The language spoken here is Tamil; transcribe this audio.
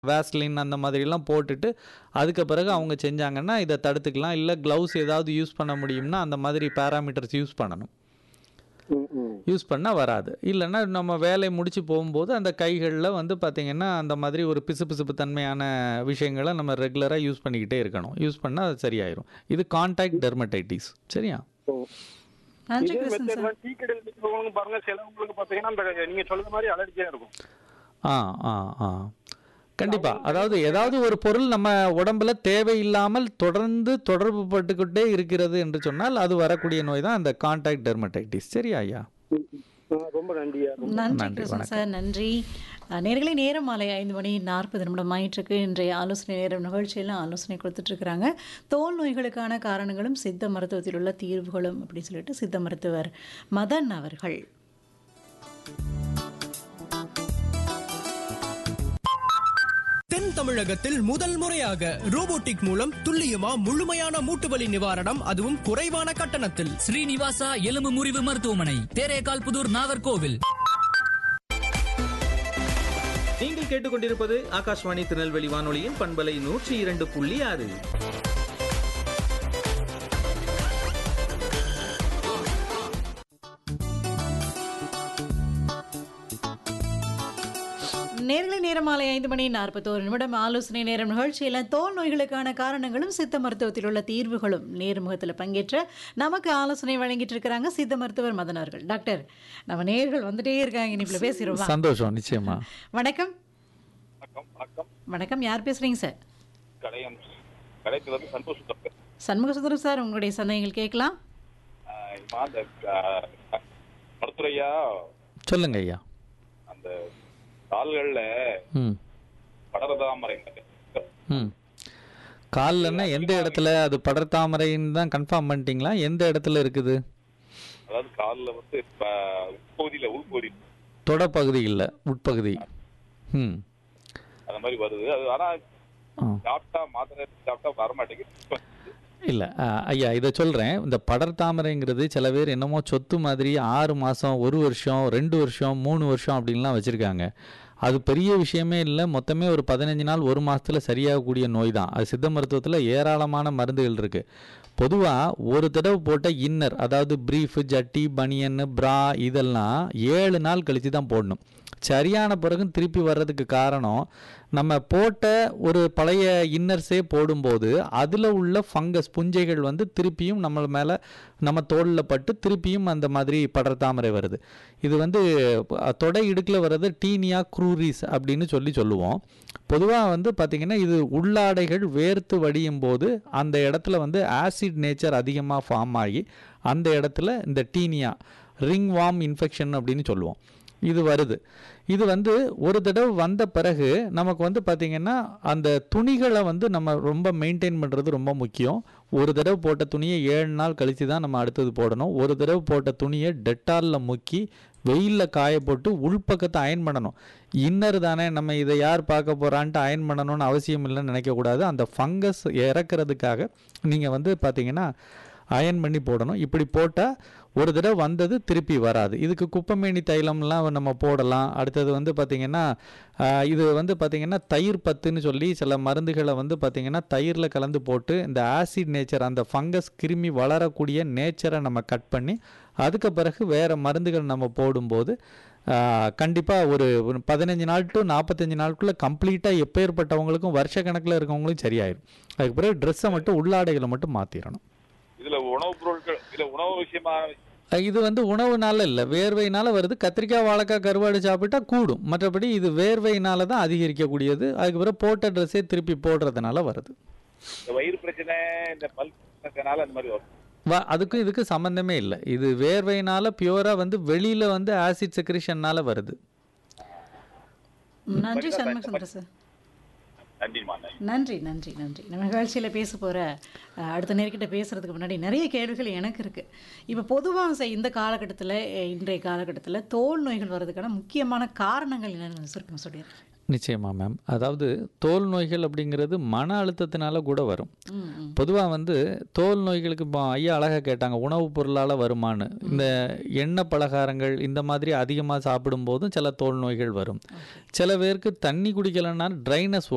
வேஸ்லின் அந்த மாதிரிலாம் போட்டுட்டு அதுக்கு பிறகு அவங்க செஞ்சாங்கன்னா இதை தடுத்துக்கலாம் இல்லை க்ளவுஸ் ஏதாவது யூஸ் பண்ண முடியும்னா அந்த மாதிரி பேராமீட்டர்ஸ் யூஸ் பண்ணணும் ம், ம். யூஸ் பண்ணால் வராது இல்லைன்னா நம்ம வேலையை முடிச்சு போகும்போது அந்த கைகளில் வந்து பார்த்திங்கன்னா அந்த மாதிரி ஒரு பிசுபிசுப்பு தன்மையான விஷயங்களை நம்ம ரெகுலராக யூஸ் பண்ணிக்கிட்டே இருக்கணும் யூஸ் பண்ணால் அது சரியாயிரும் இது கான்டாக்ட் டெர்மடைட்டிஸ் சரியா ஓ. நன்றி இதே கிருஷ்ணன் மெத்தட் சார் வந்து டீ கடையில் நிற்கிறவங்க பாருங்க சிலவங்களுக்கு பார்த்தீங்கன்னா அந்த நீங்க சொல்ற மாதிரி அலர்ஜியா இருக்கும் ஆ ஆ ஆ கண்டிப்பாக அதாவது ஏதாவது ஒரு பொருள் நம்ம உடம்புல தேவையில்லாமல் தொடர்ந்து தொடர்பு பட்டுக்கிட்டே இருக்கிறது என்று சொன்னால் அது வரக்கூடிய நோய் தான் அந்த கான்டாக்ட் டெர்மடைட்டிஸ் சரியா ஐயா ம், ம். ஆ, ரொம்ப நன்றியா ரொம்ப நன்றி நன்றி, கிருஷ்ணன் சார் நன்றி அஹ், நேயர்களே நேரம் மாலை ஐந்து மணி நாற்பது நிமிடம் ஆயிட்டிருக்கு இன்றைய ஆலோசனை நேரம் நிகழ்ச்சியில் ஆலோசனை கொடுத்துட்டு இருக்கிறாங்க தோல் நோய்களுக்கான காரணங்களும் சித்த மருத்துவத்தில் உள்ள தீர்வுகளும் அப்படின்னு சொல்லிட்டு சித்த மருத்துவர் மதன் அவர்கள் தென் தமிழகத்தில் முதல் முறையாக ரோபோட்டிக் மூலம் துல்லியமா முழுமையான மூட்டுவலி நிவாரணம் அதுவும் குறைவான கட்டணத்தில் ஸ்ரீனிவாசா எலும்பு முறிவு மருத்துவமனை தேரேகால் புதூர் நாகர்கோவில் நீங்கள் கேட்டுக்கொண்டிருப்பது ஆகாஷ்வாணி திருநெல்வேலி வானொலியின் பண்பலை நூற்றி இரண்டு புள்ளி ஆறு நேர்களை நேரம் மாலை ஐந்து மணி நாற்பத்தோரு நிமிடம் ஆலோசனை நேரம் நிகழ்ச்சியில் தோல் நோய்களுக்கான காரணங்களும் சித்த மருத்துவத்தில் உள்ள தீர்வுகளும் நேர்முகத்தில் பங்கேற்ற நமக்கு ஆலோசனை வழங்கிட்டு இருக்கிறாங்க சித்த மருத்துவர் மதன் அவர்கள் டாக்டர் நம்ம நேர்கள் வந்துட்டே இருக்காங்க இனிப்பில் பேசிடுவா சந்தோஷம் நிச்சயமா வணக்கம் வணக்கம் வணக்கம் வணக்கம் யார் பேசுறீங்க சார் கடையம் கடைக்கு வந்து சந்தோஷ் டாக்டர் சண்முக சுந்தரம் சார் உங்களுடைய சந்தேகங்கள் கேட்கலாம் இப்போ அந்த மருத்துவரையா சொல்லுங்க ஐயா அந்த கால்கள்ல ம் படரதாமரை ம் கால்லன்னா எந்த இடத்துல அது படர்தாமரைன்னு தான் கன்ஃபார்ம் பண்ணிட்டீங்களா எந்த இடத்துல இருக்குது அதாவது காலில் வந்து இப்ப உட்பகுதியில உள்பகுதி தொடப்பகுதி இல்லை உட்பகுதி ம் அந்த மாதிரி வருது அது ஆனா ஆ சாப்பிட்டா மாத்திரை சாப்பிட்டா வரமாட்டேங்குது இல்லை ஐயா இதை சொல்கிறேன் இந்த படர்தாமரைங்கிறது சில பேர் என்னமோ சொத்து மாதிரி ஆறு மாதம் ஒரு வருஷம் ரெண்டு வருஷம் மூணு வருஷம் அப்படின்லாம் வச்சுருக்காங்க அது பெரிய விஷயமே இல்லை மொத்தமே ஒரு பதினஞ்சு நாள் ஒரு மாதத்தில் சரியாகக்கூடிய நோய் தான் அது சித்த மருத்துவத்தில் ஏராளமான மருந்துகள் இருக்குது பொதுவாக ஒரு தடவை போட்ட இன்னர் அதாவது ப்ரீஃபு ஜட்டி பனியன்னு ப்ரா இதெல்லாம் ஏழு நாள் கழித்து தான் போடணும் சரியான பிறகும் திருப்பி வர்றதுக்கு காரணம் நம்ம போட்ட ஒரு பழைய இன்னர்ஸே போடும்போது அதில் உள்ள ஃபங்கஸ் புஞ்சைகள் வந்து திருப்பியும் நம்ம மேலே நம்ம தோலில் பட்டு திருப்பியும் அந்த மாதிரி படர்தாமரை வருது இது வந்து அஹ், தொடை இடுக்கில் வர்றது டீனியா க்ரூரிஸ் அப்படின்னு சொல்லி சொல்லுவோம் பொதுவாக வந்து பார்த்திங்கன்னா இது உள்ளாடைகள் வேர்த்து வடியும் போது அந்த இடத்துல வந்து ஆசிட் நேச்சர் அதிகமாக ஃபார்ம் ஆகி அந்த இடத்துல இந்த டீனியா ரிங் வார்ம் இன்ஃபெக்ஷன் அப்படின்னு சொல்லுவோம் இது வருது இது வந்து ஒரு தடவை வந்த பிறகு நமக்கு வந்து பார்த்திங்கன்னா அந்த துணிகளை வந்து நம்ம ரொம்ப மெயின்டைன் பண்ணுறது ரொம்ப முக்கியம் ஒரு தடவை போட்ட துணியை ஏழு நாள் கழித்து தான் நம்ம அடுத்தது போடணும் ஒரு தடவை போட்ட துணியை டெட்டாலில் முக்கி வெயிலில் காய போட்டு உள்பக்கத்தை அயன் பண்ணணும் இன்னர் தானே நம்ம இதை யார் பார்க்க போகிறான்ட்டு அயன் பண்ணணும்னு அவசியம் இல்லைன்னு நினைக்கக்கூடாது அந்த ஃபங்கஸ் இறக்கிறதுக்காக நீங்கள் வந்து பார்த்தீங்கன்னா அயன் பண்ணி போடணும் இப்படி போட்டால் ஒரு தடவை வந்தது திருப்பி வராது இதுக்கு குப்பமேனி தைலம்லாம் நம்ம போடலாம் அடுத்தது வந்து பார்த்திங்கன்னா ஆஹ், இது வந்து பார்த்திங்கன்னா தயிர் பத்துன்னு சொல்லி சில மருந்துகளை வந்து பார்த்திங்கன்னா தயிரில் கலந்து போட்டு இந்த ஆசிட் நேச்சர் அந்த ஃபங்கஸ் கிருமி வளரக்கூடிய நேச்சரை நம்ம கட் பண்ணி அதுக்கு பிறகு வேறு மருந்துகள் நம்ம போடும்போது கண்டிப்பாக ஒரு ஒரு பதினஞ்சு நாள் டு நாற்பத்தஞ்சு நாளுக்குள்ளே கம்ப்ளீட்டாக எப்பேற்பட்டவங்களுக்கும் வருஷ கணக்கில் இருக்கவங்களும் சரியாயிடும் அதுக்கு பிறகு ட்ரெஸ்ஸை மட்டும் உள்ளாடைகளை மட்டும் மாற்றிடணும் இதுல உணவுப் பொருட்கள் இதுல உணவு விஷயமா அஹ் இது வந்து உணவுனால இல்லை வேர்வையினால வருது கத்திரிக்காய் வாழைக்காய் கருவாடு சாப்பிட்டா கூடும் மற்றபடி இது வேர்வையினால தான் அதிகரிக்கக்கூடியது அதுக்கு பிறகு போட்ட ட்ரெஸ்ஸே திருப்பி போடுறதுனால வருது இந்த வயிறு பிரச்சனை இந்த பல் பிரச்சனைனால அந்த மாதிரி வரும் வ அதுக்கும் இதுக்கு சம்மந்தமே இல்லை இது வேர்வையினால பியூராக வந்து வெளியில் வந்து ஆசிட் செக்ரிஷன்னால வருது நன்றி சண்முக சுந்தரம் சார் நன்றிமா நன்றி நன்றி நன்றி நன்றி நம்ம நிகழ்ச்சியில் பேச போகிற அடுத்த நேர்கிட்ட பேசுகிறதுக்கு முன்னாடி நிறைய கேள்விகள் எனக்கு இருக்குது இப்போ பொதுவாக இந்த காலகட்டத்தில் இன்றைய காலகட்டத்தில் தோல் நோய்கள் வர்றதுக்கான முக்கியமான காரணங்கள் என்னென்னு சுருக்கம் சொல்லிடுறேன் நிச்சயமா மேம் அதாவது தோல் நோய்கள் அப்படிங்கிறது மன அழுத்தத்தினால கூட வரும் ம் ம் பொதுவாக வந்து தோல் நோய்களுக்கு இப்போ ஐயா அழகாக கேட்டாங்க உணவுப் பொருளால் வருமானு இந்த எண்ணெய் பலகாரங்கள் இந்த மாதிரி அதிகமாக சாப்பிடும்போதும் சில தோல் நோய்கள் வரும் சில பேருக்கு தண்ணி குடிக்கலைன்னா ட்ரைனஸ்